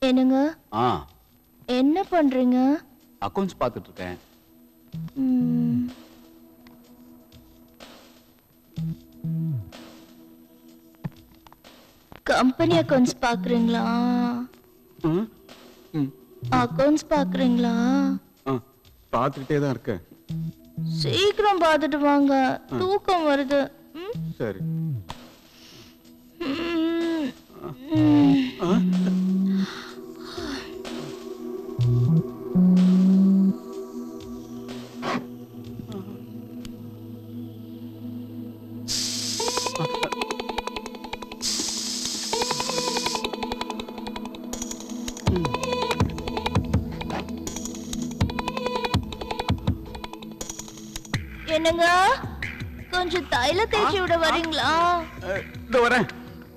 என்னங்க ஆ என்ன பண்றீங்க அக்கௌண்ட்ஸ் பார்த்துட்டு இருக்கேன் ம், கம்பெனி அக்கவுண்ட்ஸ் பாக்குறீங்களா ம் ம் அக்கவுண்ட்ஸ் பாக்குறீங்களா ஆ பார்த்துக்கிட்டே தான் இருக்கேன் சீக்கிரம் பார்த்துட்டு வாங்க தூக்கம் வருது ம்? சரி ம். என்னங்க கொஞ்சம் தைல தேய்ச்சி விட வரீங்களா அஹ், இதோ வரேன்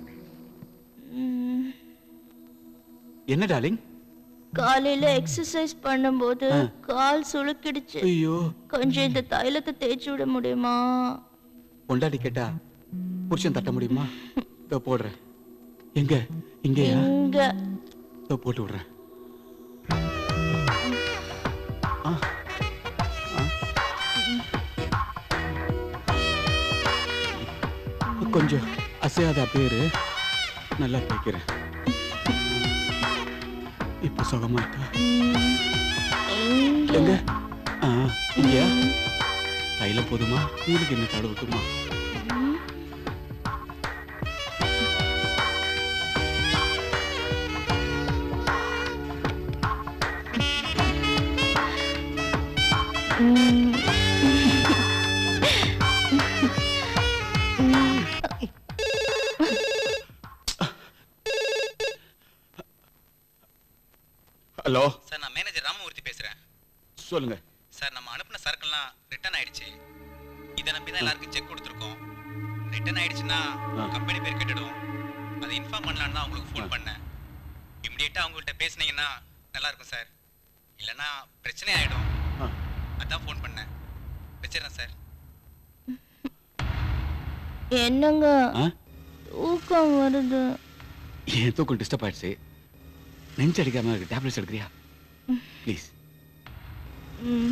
ம். என்ன டார்லிங் காலையில எக்ஸசைஸ் பண்ணும்போது ஆ. கால் சுளுக்கிடுச்சு ஐயோ கொஞ்சம் இந்த தைலத்தை தேய்ச்சி விட முடியுமா பொண்டாட்டி கேட்டா புருஷன் தட்ட முடியுமா இதோ போடுறேன் எங்க இங்கயா இங்க இதோ போட்டு விடுறேன் ஆ. ஆ. கொஞ்சம் அசையாத பேரு நல்லா தேய்க்கிறேன் இப்ப சுகமா இருக்கா ம், இங்க எங்க ஆ இங்கயா தைலம் போதுமா வீலுக்கு என்ன தடவட்டுமா ம். ம். ம். ஹலோ சார் நான் மேனேஜர் ராமமூர்த்தி பேசுறேன் சொல்லுங்க சார் நம்ம அனுப்பின சரக்குலாம் ரிட்டர்ன் ஆயிடுச்சு இதை நம்பி தான் எல்லாருக்கும் செக் கொடுத்துருக்கோம் ரிட்டர்ன் ஆயிடுச்சுன்னா ஆ. கம்பெனி பேர் கெட்டுடும் அதை இன்ஃபார்ம் பண்ணலான்னு தான் உங்களுக்கு ஃபோன் ஆ. பண்ணேன் இமிடியேட்டாக அவங்கள்ட்ட பேசுனீங்கன்னா நல்லா இருக்கும் சார் இல்லைன்னா பிரச்சனை ஆயிடும் ஆ. அதான் ஃபோன் பண்ணேன் வச்சிடறேன் சார் என்னங்க ஆ? தூக்கம் வருது என் தூக்கம் டிஸ்டர்ப் ஆயிடுச்சு நெஞ்சு அடிக்காம இருக்கு டேப்லெட்ஸ் எடுக்கிறியா ப்ளீஸ் ம்.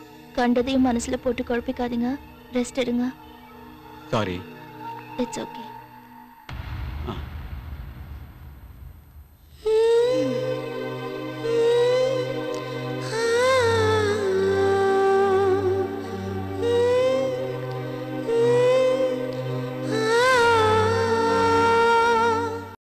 கண்டதையும் மனசுல போட்டு குழப்பிக்காதீங்க ரெஸ்ட் எடுங்க சாரி இட்ஸ் ஓகே